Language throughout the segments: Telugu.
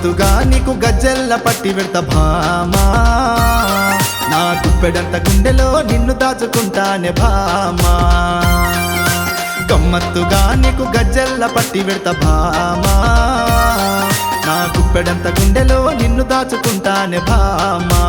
గమ్మత్తుగా నీకు గజ్జెల్ల పట్టి పెడత భామా నా గుప్పెడంత గుండెలో నిన్ను దాచుకుంటానే భామా గమ్మత్తుగా నీకు గజ్జెల్ల పట్టి పెడత భామా నా గుప్పెడంత గుండెలో నిన్ను దాచుకుంటానే భామా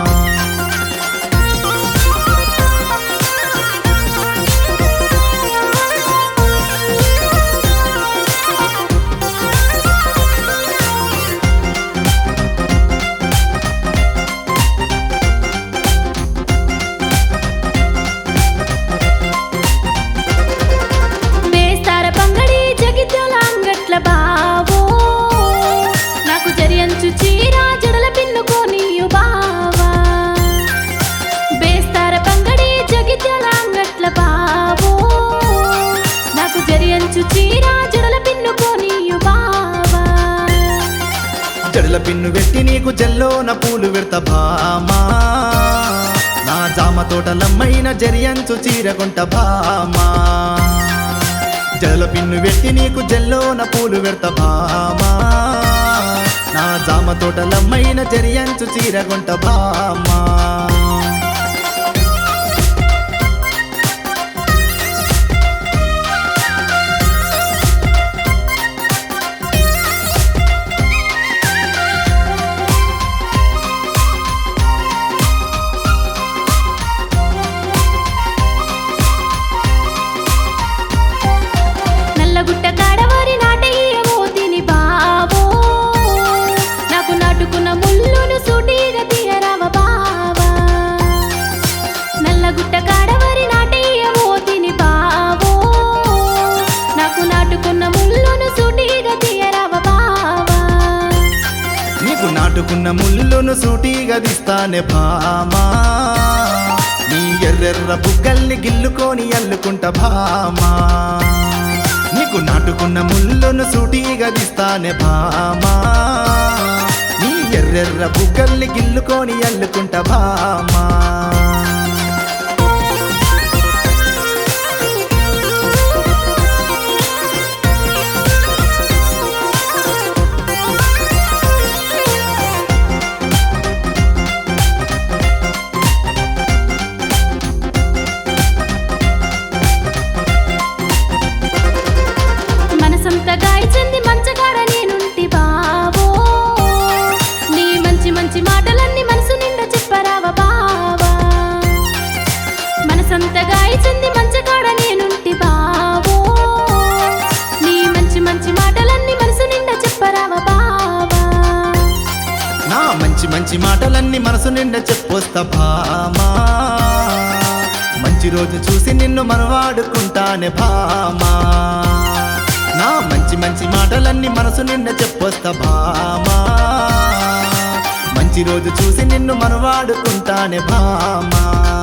బేస్తార పంగడి జగిత్యాల అంగట్ల బావో నాకు జరియంచు చీర జడల పిన్నుకోనియు బావా బేస్తార పంగడి జగిత్యాల అంగట్ల బావో నాకు జరియంచు చీర జడల పిన్నుకోనియు బావా జడల పిన్ను పెట్టి నీకు జల్లోన పూలు పెడత భామా నా జామ తోటలమ్మైన జరియంచు చీరకుంట భామా జడల పిన్ను పెట్టి నీకు జల్లోన పూలు పెడత భామా నా జామ తోటలమ్మైన జరియంచు చీరకుంట భామా నల్లగుట్ట కాడవారి నాటయ్యమో తిని బావో నాకు నాటుకున్న ముళ్ళును సూటిగా తీయరావ బావా నల్లగుట్ట కాడవారి నాటయ్యమో తిని బావో నాకు నాటుకున్న ముళ్ళును సూటిగా తీయరావ బావా నీకు నాటుకున్న ముళ్ళును సూటిగా దిస్తానే భామా నీ ఎర్రెర్ర బుగ్గల్ని గిల్లుకొని అల్లుకుంట భామా నీకు నాటుకున్న ముళ్ళును సూటిగా దిస్తానే భామా నీ ఎర్రెర్ర బుగ్గల్ని గిల్లుకొని అల్లుకుంట భామా మనసంత గాయచింది మంచగాడ నేనుంటి బావో నీ మంచి మంచి మాటలన్నీ మనసు నిండా చెప్పరావ బావా మనసంత గాయచింది మంచగాడ నేనుంటి బావో నీ మంచి మంచి మాటలన్నీ మనసు నిండా చెప్పరావ బావా నా మంచి మంచి మాటలన్నీ మనసు నిండా చెప్పొస్తా భామా మంచి రోజు చూసి నిన్ను మనవాడుకుంటానే భామా నా మంచి మంచి మాటలన్నీ మనసు నిండా చెప్పొస్తా భామా మంచి రోజు చూసి నిన్ను మనవాడుకుంటానే భామా